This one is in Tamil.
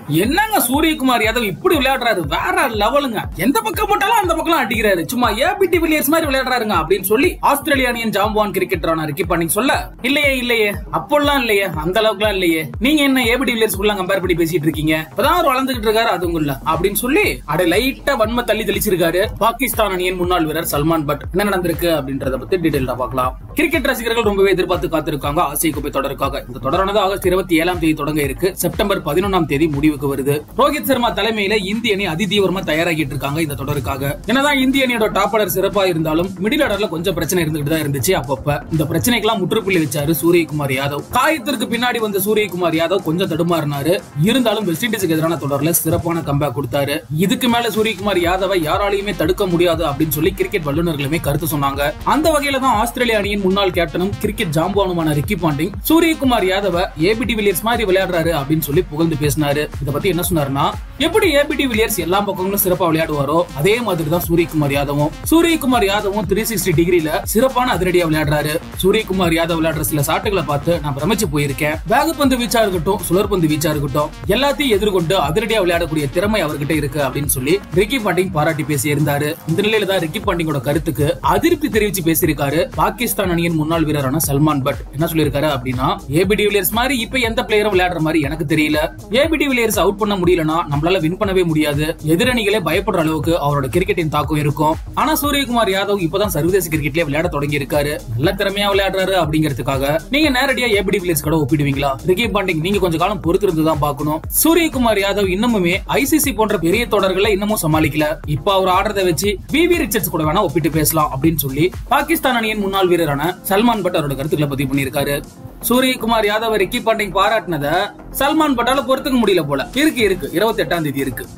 என்னங்க சூரியகுமார் யாதவ் இப்படி விளையாடுறாரு வேற லெவலுங்க எந்த பக்கம் போட்டாலும் அந்த பக்கம் அடிக்கிறாரு சும்மா ஏபிடி வில்லியர்ஸ் மாதிரி விளையாடுறாருங்க அப்படின்னு சொல்லி ஆஸ்திரேலியானியன் ஜாம்பவான் கிரிக்கெட்டரான ரிக்கி பண்ணிங் சொல்ல இல்லையே இல்லையே அப்போல்லாம் இல்லையே அந்த அளவுக்குலாம் இல்லையே நீங்க என்ன ஏபிடி வில்லியர்ஸ் கம்பேர் பண்ணி பேசிட்டு இருக்கீங்க இப்பதான் அவர் வளர்ந்துகிட்டு இருக்காரு அதுங்குள்ள அப்படின்னு சொல்லி அட லைட்டா வன்ம தள்ளி தெளிச்சிருக்காரு பாகிஸ்தான் அணியின் முன்னாள் வீரர் சல்மான் பட் என்ன நடந்திருக்கு அப்படின்றத பத்தி டீடைல்டா பார்க்கலாம் கிரிக்கெட் ரசிகர்கள் ரொம்பவே எதிர்பார்த்து காத்திருக்காங்க ஆசிய கோப்பை தொடருக்காக இந்த தொடரானது ஆகஸ்ட் இருபத்தி ஏழாம் தேதி தொடங்க இருக்கு செப்டம்பர் பதினொன்றாம் தேதி முடிவுக்கு வருது ரோஹித் சர்மா தலைமையில இந்திய அணி அதிதீவிரமா தயாராகிட்டு இருக்காங்க இந்த தொடருக்காக என்னதான் இந்திய அணியோட டாப் ஆர்டர் சிறப்பா இருந்தாலும் மிடில் ஆர்டர்ல கொஞ்சம் பிரச்சனை இருந்துகிட்டு தான் இருந்துச்சு அப்பப்ப இந்த பிரச்சனைக்கெல்லாம் முற்றுப்புள்ளி வச்சாரு சூரியகுமார் யாதவ் காயத்திற்கு பின்னாடி வந்த சூரியகுமார் யாதவ் கொஞ்சம் தடுமாறினாரு இருந்தாலும் வெஸ்ட் இண்டீஸுக்கு எதிரான தொடர்ல சிறப்பான கம்பேக் கொடுத்தாரு இதுக்கு மேல சூரியகுமார் யாதவை யாராலையுமே தடுக்க முடியாது அப்படின்னு சொல்லி கிரிக்கெட் வல்லுநர்களுமே கருத்து சொன்னாங்க அந்த வகையில தான் ஆஸ்திரேலிய அணியின் முன்னாள் கேப்டனும் கிரிக்கெட் ஜாம்பவானுமான Ricky Ponting Suryakumar Yadav ABD Villiers மாதிரி விளையாடுறாரு அப்படின்னு சொல்லி புகழ்ந்து பேசினாரு இத பத்தி என்ன சொன்னாருன்னா எப்படி ஏபிடி வில்லியர்ஸ் எல்லா பக்கங்களும் சிறப்பா விளையாடுவாரோ அதே மாதிரி தான் சூரியகுமார் யாதவும் சூரியகுமார் யாதவும் த்ரீ சிக்ஸ்டி டிகிரில சிறப்பான அதிரடியா விளையாடுறாரு சூரியகுமார் யாதவ் விளையாடுற சில சாட்டுகளை பார்த்து நான் பிரமிச்சு போயிருக்கேன் வேகப்பந்து வீச்சா இருக்கட்டும் சுழற்பந்து வீச்சா இருக்கட்டும் எல்லாத்தையும் எதிர்கொண்டு அதிரடியா விளையாடக்கூடிய திறமை அவர்கிட்ட இருக்கு அப்படின்னு சொல்லி ரிக்கி பாண்டிங் பாராட்டி பேசியிருந்தாரு இந்த நிலையில தான் ரிக்கி பாண்டிங்கோட கருத்துக்கு அதிருப்தி தெரிவிச்சு பேசியிருக்காரு பாகிஸ்தான் அணியின் முன்னாள் வீரரான சல்மான் பட் என்ன சொல்லியிருக்காரு அப்படின்னா ஏபி டிவிலியர்ஸ் மாதிரி இப்ப எந்த பிளேயரும் விளையாடுற மாதிரி எனக்கு தெரியல ஏபி டிவிலியர்ஸ் அவுட் பண்ண முடியலனா நம்மளால வின் பண்ணவே முடியாது எதிரணிகளே பயப்படுற அளவுக்கு அவரோட கிரிக்கெட்டின் தாக்கம் இருக்கும் ஆனா சூரியகுமார் யாதவ் இப்பதான் சர்வதேச கிரிக்கெட்லயே விளையாட தொடங்கி இருக்காரு நல்ல திறமையா விளையாடுறாரு அப்படிங்கிறதுக்காக நீங்க நேரடியா ஏபி டிவிலியர்ஸ் கூட ஒப்பிடுவீங்களா ரிக்கி பாண்டிங் நீங்க கொஞ்ச காலம் பொறுத்திருந்து தான் பார்க்கணும் சூரியகுமார் யாதவ் இன்னமுமே ஐசிசி போன்ற பெரிய தொடர்களை இன்னமும் சமாளிக்கல இப்ப அவர் ஆடுறத வச்சு விவி ரிச்சர்ட்ஸ் கூட வேணா ஒப்பிட்டு பேசலாம் அப்படின்னு சொல்லி பாகிஸ்தான் அணியின் முன்னாள் வீரரான சல்மான் பட் அவரோட கருத்துக்களை பதிவு பண்ணியிருக்காரு சூரியகுமார் யாதவ் ரிக்கி பாண்டிங் பாராட்டினத சல்மான் பட்டால பொறுத்துக்க முடியல போல இருக்கு இருக்கு இருபத்தி எட்டாம் தேதி இருக்கு